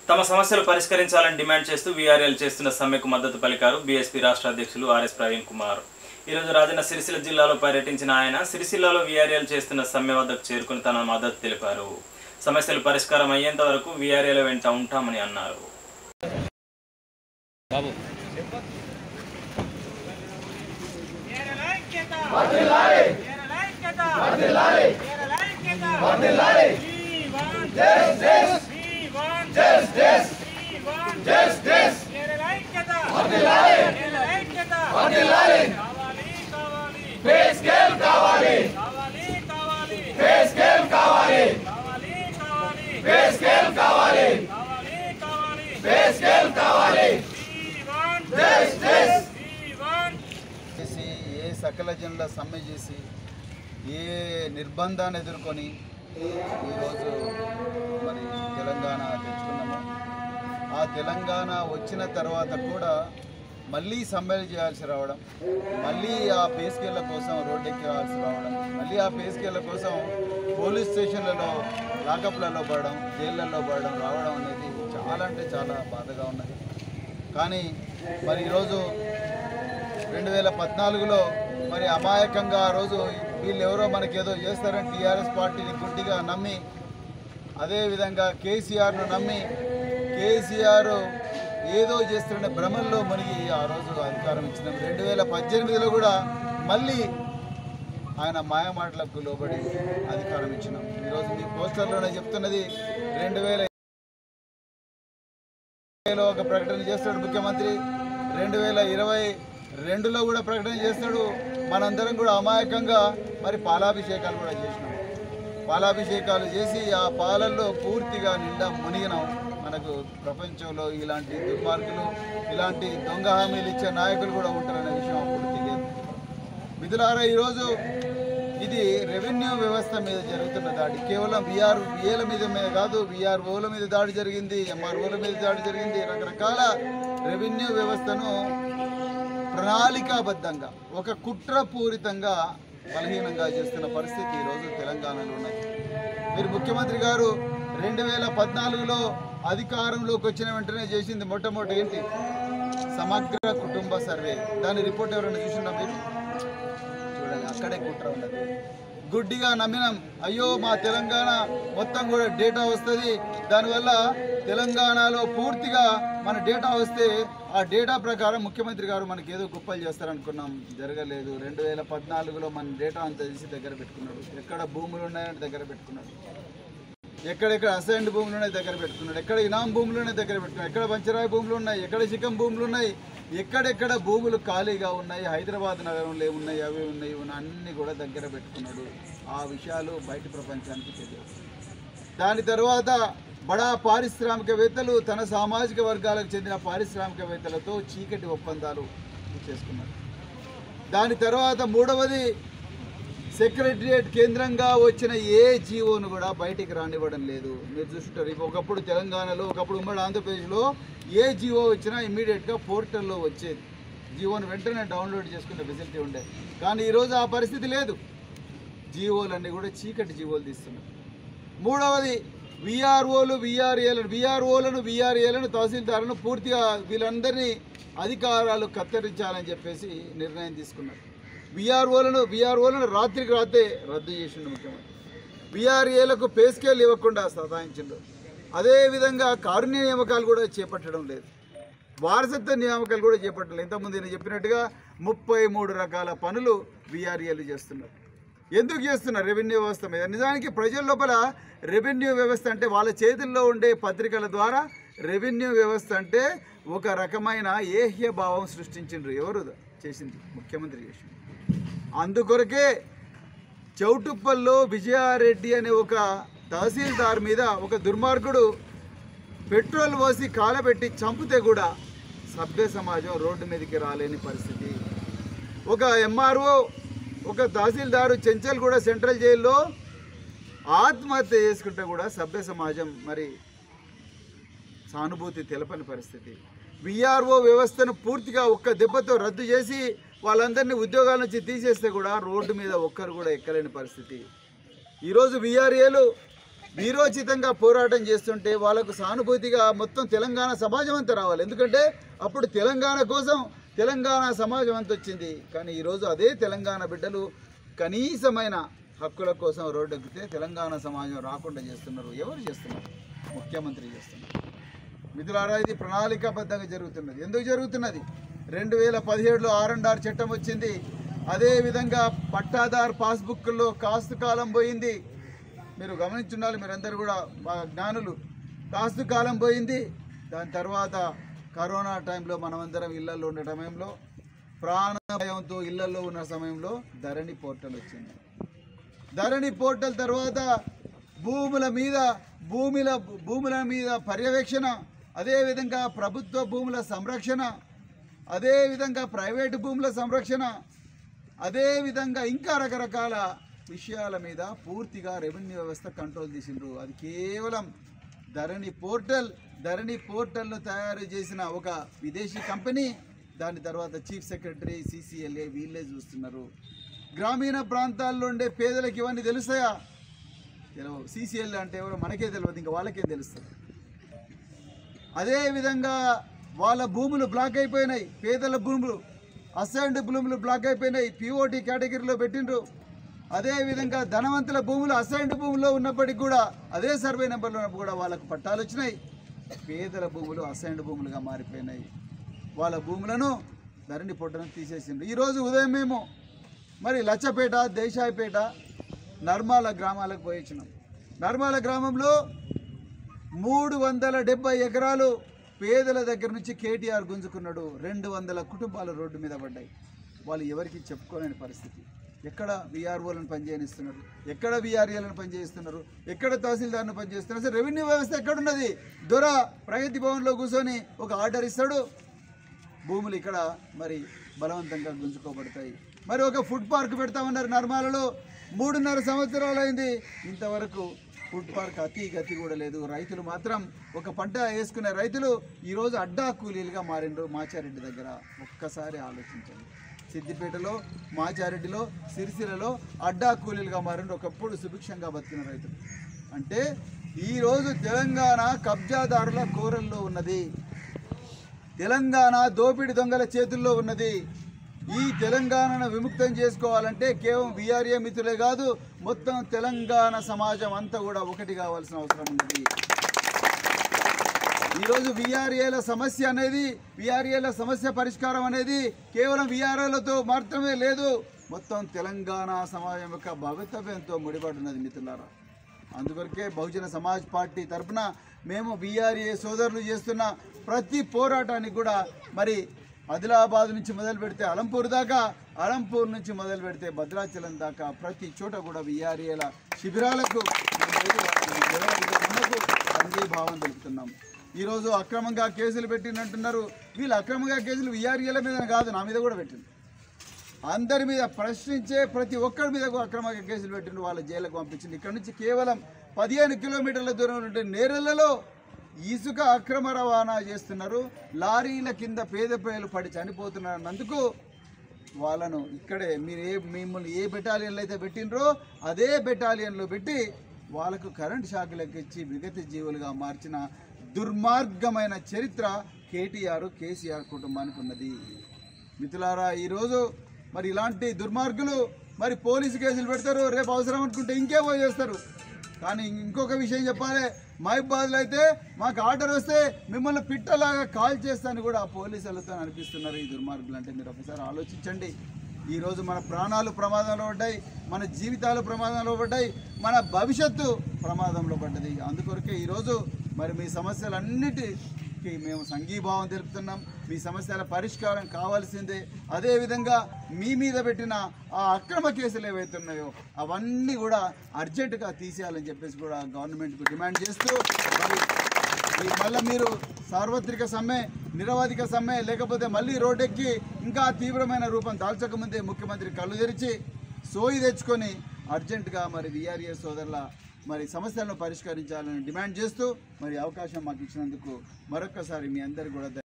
తమ సమస్యలు పరిష్కరించాలని డిమాండ్ చేస్తూ వీఆర్ఎల్ చేస్తున్న సమ్మెకు మద్దతు పలికారు బీఎస్పీ రాష్ట్ర అధ్యక్షులు ఆర్ఎస్ ప్రవీణ్ కుమార్ ఈరోజు రాజన్న సిరిసిల్ల జిల్లాలో పర్యటించిన ఆయన సిరిసిల్లలో వీఆర్ఎల్ చేస్తున్న సమ్మె వద్దకు చేరుకుని తన మద్దతు తెలిపారు సమస్యలు పరిష్కారం అయ్యేంత వరకు వీఆర్ఎల్ వెంట ఉంటామని అన్నారు బాబు చేసి ఏ సకల జనుల సమ్మె చేసి ఏ నిర్బంధాన్ని ఎదుర్కొని ఈరోజు మరి తెలంగాణ తెచ్చుకున్నాము ఆ తెలంగాణ వచ్చిన తర్వాత కూడా మళ్ళీ సమ్మెలు చేయాల్సి రావడం మళ్ళీ ఆ పేస్కేళ్ల కోసం రోడ్డెక్కి రావాల్సి రావడం మళ్ళీ ఆ పేస్కేళ్ల కోసం పోలీస్ స్టేషన్లలో లాకప్లలో పడడం జైళ్ళల్లో పడడం రావడం అనేది చాలా అంటే చాలా బాధగా ఉన్నది కానీ మరి ఈరోజు రెండు వేల పద్నాలుగులో మరి అమాయకంగా ఆ రోజు వీళ్ళు ఎవరో మనకేదో చేస్తారని టీఆర్ఎస్ పార్టీని గుడ్డిగా నమ్మి అదేవిధంగా కేసీఆర్ను నమ్మి కేసీఆర్ ఏదో చేస్తున్న భ్రమంలో మునిగి ఆ రోజు అధికారం ఇచ్చినాం రెండు వేల పద్దెనిమిదిలో కూడా మళ్ళీ ఆయన మాయమాటలకు లోబడి అధికారం ఇచ్చినాం ఈరోజు మీ పోస్టర్లోనే చెప్తున్నది రెండు వేల లో ఒక ప్రకటన చేస్తాడు ముఖ్యమంత్రి రెండు వేల ఇరవై రెండులో కూడా ప్రకటన చేస్తాడు మనందరం కూడా అమాయకంగా మరి పాలాభిషేకాలు కూడా చేసినాం పాలాభిషేకాలు చేసి ఆ పాలల్లో పూర్తిగా నిండా మునిగినాం మనకు ప్రపంచంలో ఇలాంటి దుర్మార్గులు ఇలాంటి దొంగ హామీలు ఇచ్చే నాయకులు కూడా ఉంటారనే విషయం అప్పుడు తెలియదు మిథులారా ఈరోజు ఇది రెవెన్యూ వ్యవస్థ మీద జరుగుతున్న దాడి కేవలం విఆర్ విఏల మీద మీద కాదు విఆర్ఓల మీద దాడి జరిగింది ఎంఆర్ఓల మీద దాడి జరిగింది రకరకాల రెవెన్యూ వ్యవస్థను ప్రణాళికాబద్ధంగా ఒక కుట్రపూరితంగా బలహీనంగా చేస్తున్న పరిస్థితి ఈరోజు తెలంగాణలో ఉన్నది మీరు ముఖ్యమంత్రి గారు రెండు వేల పద్నాలుగులో అధికారంలోకి వచ్చిన వెంటనే చేసింది మొట్టమొదటి ఏంటి సమగ్ర కుటుంబ సర్వే దాని రిపోర్ట్ ఎవరైనా చూసినా మీరు చూడండి అక్కడే కుట్ర ఉన్నది గుడ్డిగా నమ్మినాం అయ్యో మా తెలంగాణ మొత్తం కూడా డేటా వస్తుంది దానివల్ల తెలంగాణలో పూర్తిగా మన డేటా వస్తే ఆ డేటా ప్రకారం ముఖ్యమంత్రి గారు మనకి ఏదో గొప్పలు చేస్తారనుకున్నాం జరగలేదు రెండు వేల పద్నాలుగులో మన డేటా అంతా తీసి దగ్గర పెట్టుకున్నాడు ఎక్కడ భూములు ఉన్నాయని దగ్గర పెట్టుకున్నాడు ఎక్కడెక్కడ అసైన్డ్ భూములు ఉన్నాయి దగ్గర పెట్టుకున్నాడు ఎక్కడ ఇనాం భూములు ఉన్నాయి దగ్గర పెట్టుకున్నాడు ఎక్కడ పంచరాయి భూములు ఉన్నాయి ఎక్కడ చికం భూములు ఉన్నాయి ఎక్కడెక్కడ భూములు ఖాళీగా ఉన్నాయి హైదరాబాద్ నగరంలో ఏమున్నాయి అవి ఉన్నాయి ఇవి ఉన్నాయి, అన్నీ కూడా దగ్గర పెట్టుకున్నాడు ఆ విషయాలు బయట ప్రపంచానికి తెలియదు దాని తర్వాత బడా పారిశ్రామికవేత్తలు తన సామాజిక వర్గాలకు చెందిన పారిశ్రామికవేత్తలతో చీకటి ఒప్పందాలు చేసుకున్నారు దాని తర్వాత మూడవది సెక్రటరియట్ కేంద్రంగా వచ్చిన ఏ జీవోను కూడా బయటికి రానివ్వడం లేదు మీరు చూస్తుంటారు ఇప్పుడు ఒకప్పుడు తెలంగాణలో ఒకప్పుడు ఉమ్మడి ఆంధ్రప్రదేశ్లో ఏ జీవో వచ్చినా ఇమ్మీడియట్గా పోర్టల్లో వచ్చేది జీవోను వెంటనే డౌన్లోడ్ చేసుకునే ఫెసిలిటీ ఉండే కానీ ఈరోజు ఆ పరిస్థితి లేదు జీవోలన్నీ కూడా చీకటి జీవోలు తీస్తున్నారు మూడవది విఆర్ఓలు విఆర్ఏలను విఆర్ఓలను విఆర్ఏలను తహసీల్దారులను పూర్తిగా వీళ్ళందరినీ అధికారాలు కత్తిరించాలని చెప్పేసి నిర్ణయం తీసుకున్నారు విఆర్ఓలను విఆర్ఓలను రాత్రికి రాత్రే రద్దు చేసిండు ముఖ్యమంత్రి విఆర్ఏలకు పే స్కేల్ ఇవ్వకుండా సతాయించిండు అదేవిధంగా కారుణ్య నియామకాలు కూడా చేపట్టడం లేదు వారసత్వ నియామకాలు కూడా చేపట్టలేదు ఇంతకుముందు నేను చెప్పినట్టుగా ముప్పై మూడు రకాల పనులు విఆర్ఏలు చేస్తున్నారు ఎందుకు చేస్తున్నారు రెవెన్యూ వ్యవస్థ మీద నిజానికి ప్రజల లోపల రెవెన్యూ వ్యవస్థ అంటే వాళ్ళ చేతుల్లో ఉండే పత్రికల ద్వారా రెవెన్యూ వ్యవస్థ అంటే ఒక రకమైన ఏహ్య భావం సృష్టించిండ్రు ఎవరు చేసింది ముఖ్యమంత్రి చేసింది అందుకొరకే చౌటుప్పల్లో విజయారెడ్డి అనే ఒక తహసీల్దార్ మీద ఒక దుర్మార్గుడు పెట్రోల్ పోసి కాలబెట్టి చంపితే కూడా సభ్య సమాజం రోడ్డు మీదకి రాలేని పరిస్థితి ఒక ఎంఆర్ఓ ఒక తహసీల్దారు చెంచల్గూడ సెంట్రల్ జైల్లో ఆత్మహత్య చేసుకుంటే కూడా సభ్య సమాజం మరి సానుభూతి తెలపని పరిస్థితి విఆర్ఓ వ్యవస్థను పూర్తిగా ఒక్క దెబ్బతో రద్దు చేసి వాళ్ళందరినీ ఉద్యోగాల నుంచి తీసేస్తే కూడా రోడ్డు మీద ఒక్కరు కూడా ఎక్కలేని పరిస్థితి ఈరోజు విఆర్ఏలు వీరోచితంగా పోరాటం చేస్తుంటే వాళ్ళకు సానుభూతిగా మొత్తం తెలంగాణ సమాజం అంతా రావాలి ఎందుకంటే అప్పుడు తెలంగాణ కోసం తెలంగాణ సమాజం అంతా వచ్చింది కానీ ఈరోజు అదే తెలంగాణ బిడ్డలు కనీసమైన హక్కుల కోసం రోడ్డెక్కితే తెలంగాణ సమాజం రాకుండా చేస్తున్నారు ఎవరు చేస్తున్నారు ముఖ్యమంత్రి చేస్తున్నారు మిథులారా ఇది ప్రణాళికాబద్ధంగా జరుగుతున్నది ఎందుకు జరుగుతున్నది రెండు వేల పదిహేడులో ఆర్ అండ్ ఆర్ చట్టం వచ్చింది అదే విధంగా పట్టాదార్ పాస్బుక్లో కాస్తు కాలం పోయింది మీరు గమనించుండాలి మీరందరూ కూడా బాగా జ్ఞానులు కాస్తు కాలం పోయింది దాని తర్వాత కరోనా టైంలో మనమందరం ఇళ్లలో ఉన్న సమయంలో ప్రాణ భయంతో ఇళ్లలో ఉన్న సమయంలో ధరణి పోర్టల్ వచ్చింది ధరణి పోర్టల్ తర్వాత భూముల మీద భూముల భూముల మీద పర్యవేక్షణ అదేవిధంగా ప్రభుత్వ భూముల సంరక్షణ అదేవిధంగా ప్రైవేటు భూముల సంరక్షణ అదేవిధంగా ఇంకా రకరకాల విషయాల మీద పూర్తిగా రెవెన్యూ వ్యవస్థ కంట్రోల్ చేసిండ్రు అది కేవలం ధరణి పోర్టల్ ధరణి పోర్టల్ను తయారు చేసిన ఒక విదేశీ కంపెనీ దాని తర్వాత చీఫ్ సెక్రటరీ సిసిఎల్ఏ వీళ్ళే చూస్తున్నారు గ్రామీణ ప్రాంతాల్లో ఉండే పేదలకు ఇవన్నీ తెలుస్తాయా తెలియవు సీసీఎల్ అంటే ఎవరో మనకే తెలియదు ఇంకా వాళ్ళకేం తెలుస్తుంది అదే విధంగా వాళ్ళ భూములు బ్లాక్ అయిపోయినాయి పేదల భూములు అసైన్డ్ భూములు బ్లాక్ అయిపోయినాయి పిఓటి కేటగిరీలో పెట్టిండ్రు అదే విధంగా ధనవంతుల భూములు అసైన్డ్ భూముల్లో ఉన్నప్పటికీ కూడా అదే సర్వే నెంబర్లో ఉన్నప్పుడు కూడా వాళ్ళకు పట్టాలు వచ్చినాయి పేదల భూములు అసైన్డ్ భూములుగా మారిపోయినాయి వాళ్ళ భూములను ధరణి పొట్టను తీసేసిండ్రు ఈరోజు ఉదయం మేము మరి లచ్చపేట దేశాయిపేట నర్మాల గ్రామాలకు పోయి వచ్చినాం నర్మాల గ్రామంలో మూడు వందల డెబ్బై ఎకరాలు పేదల దగ్గర నుంచి కేటీఆర్ గుంజుకున్నాడు రెండు వందల కుటుంబాలు రోడ్డు మీద పడ్డాయి వాళ్ళు ఎవరికి చెప్పుకోలేని పరిస్థితి ఎక్కడ విఆర్ఓలను పనిచేయనిస్తున్నారు ఎక్కడ విఆర్ఏలను పనిచేయిస్తున్నారు ఎక్కడ తహసీల్దార్ను పనిచేస్తున్నారు అసలు రెవెన్యూ వ్యవస్థ ఎక్కడున్నది దొర ప్రగతి భవన్లో కూర్చొని ఒక ఆర్డర్ ఇస్తాడు భూములు ఇక్కడ మరి బలవంతంగా గుంజుకోబడతాయి మరి ఒక ఫుడ్ పార్క్ పెడతామన్నారు నర్మాలలో మూడున్నర సంవత్సరాలు అయింది ఇంతవరకు ఫుడ్ పార్క్ అతి గతి కూడా లేదు రైతులు మాత్రం ఒక పంట వేసుకునే రైతులు ఈరోజు అడ్డా కూలీలుగా మారిండ్రు మాచారెడ్డి దగ్గర ఒక్కసారి ఆలోచించండి సిద్దిపేటలో మాచారెడ్డిలో సిరిసిలలో అడ్డా కూలీలుగా మారిండ్రు ఒకప్పుడు సుభిక్షంగా బతికిన రైతులు అంటే ఈరోజు తెలంగాణ కబ్జాదారుల కోరల్లో ఉన్నది తెలంగాణ దోపిడి దొంగల చేతుల్లో ఉన్నది ఈ తెలంగాణను విముక్తం చేసుకోవాలంటే కేవలం విఆర్ఏ మిత్రులే కాదు మొత్తం తెలంగాణ సమాజం అంతా కూడా ఒకటి కావాల్సిన అవసరం ఉన్నది ఈరోజు విఆర్ఏల సమస్య అనేది విఆర్ఏల సమస్య పరిష్కారం అనేది కేవలం విఆర్ఏలతో మాత్రమే లేదు మొత్తం తెలంగాణ సమాజం యొక్క భవితవ్యంతో ముడిపడి ఉన్నది మిత్రులారా అందుకొరకే బహుజన సమాజ్ పార్టీ తరఫున మేము బీఆర్ఏ సోదరులు చేస్తున్న ప్రతి పోరాటానికి కూడా మరి ఆదిలాబాద్ నుంచి మొదలు పెడితే అలంపూర్ దాకా అలంపూర్ నుంచి మొదలు పెడితే భద్రాచలం దాకా ప్రతి చోట కూడా బీఆర్ఏల శిబిరాలకు సంఘీభావం తెలుపుతున్నాం ఈరోజు అక్రమంగా కేసులు పెట్టినట్టున్నారు వీళ్ళు అక్రమంగా కేసులు విఆర్ఏల మీద కాదు నా మీద కూడా పెట్టింది అందరి మీద ప్రశ్నించే ప్రతి ఒక్కరి మీద అక్రమంగా కేసులు పెట్టిండు వాళ్ళ జైలుకు పంపించింది ఇక్కడ నుంచి కేవలం పదిహేను కిలోమీటర్ల దూరం ఉంటే నేరెళ్లలో ఇసుక అక్రమ రవాణా చేస్తున్నారు లారీల కింద పేద ప్రజలు పడి చనిపోతున్నందుకు వాళ్ళను ఇక్కడే మీరు ఏ మిమ్మల్ని ఏ బెటాలియన్లో అయితే పెట్టినరో అదే బెటాలియన్లో పెట్టి వాళ్ళకు కరెంట్ షాకులు ఎక్కించి విగతి జీవులుగా మార్చిన దుర్మార్గమైన చరిత్ర కేటీఆర్ కేసీఆర్ కుటుంబానికి ఉన్నది మిత్రులారా ఈరోజు మరి ఇలాంటి దుర్మార్గులు మరి పోలీసు కేసులు పెడతారు రేపు అవసరం అనుకుంటే ఇంకేమో చేస్తారు కానీ ఇంకొక విషయం చెప్పాలి మహిబాద్లో అయితే మాకు ఆర్డర్ వస్తే మిమ్మల్ని పిట్టలాగా కాల్ చేస్తాను కూడా ఆ పోలీసులతో అనిపిస్తున్నారు ఈ దుర్మార్గులు అంటే మీరు ఒకసారి ఆలోచించండి ఈరోజు మన ప్రాణాలు ప్రమాదంలో పడ్డాయి మన జీవితాలు ప్రమాదంలో పడ్డాయి మన భవిష్యత్తు ప్రమాదంలో పడ్డది అందుకొరకే ఈరోజు మరి మీ సమస్యలన్నిటికీ మేము సంఘీభావం తెలుపుతున్నాం మీ సమస్యల పరిష్కారం కావాల్సిందే అదేవిధంగా మీ మీద పెట్టిన ఆ అక్రమ కేసులు ఏవైతే ఉన్నాయో అవన్నీ కూడా అర్జెంటుగా తీసేయాలని చెప్పేసి కూడా గవర్నమెంట్కు డిమాండ్ చేస్తూ మరి ఈ మళ్ళీ మీరు సార్వత్రిక సమ్మె నిరవధిక సమ్మె లేకపోతే మళ్ళీ రోడ్డెక్కి ఇంకా తీవ్రమైన రూపం దాల్చకముందే ముఖ్యమంత్రి కళ్ళు తెరిచి సోయి తెచ్చుకొని అర్జెంటుగా మరి విఆర్ఏ సోదరుల మరి సమస్యలను పరిష్కరించాలని డిమాండ్ చేస్తూ మరి అవకాశం మాకు ఇచ్చినందుకు మరొక్కసారి మీ అందరు కూడా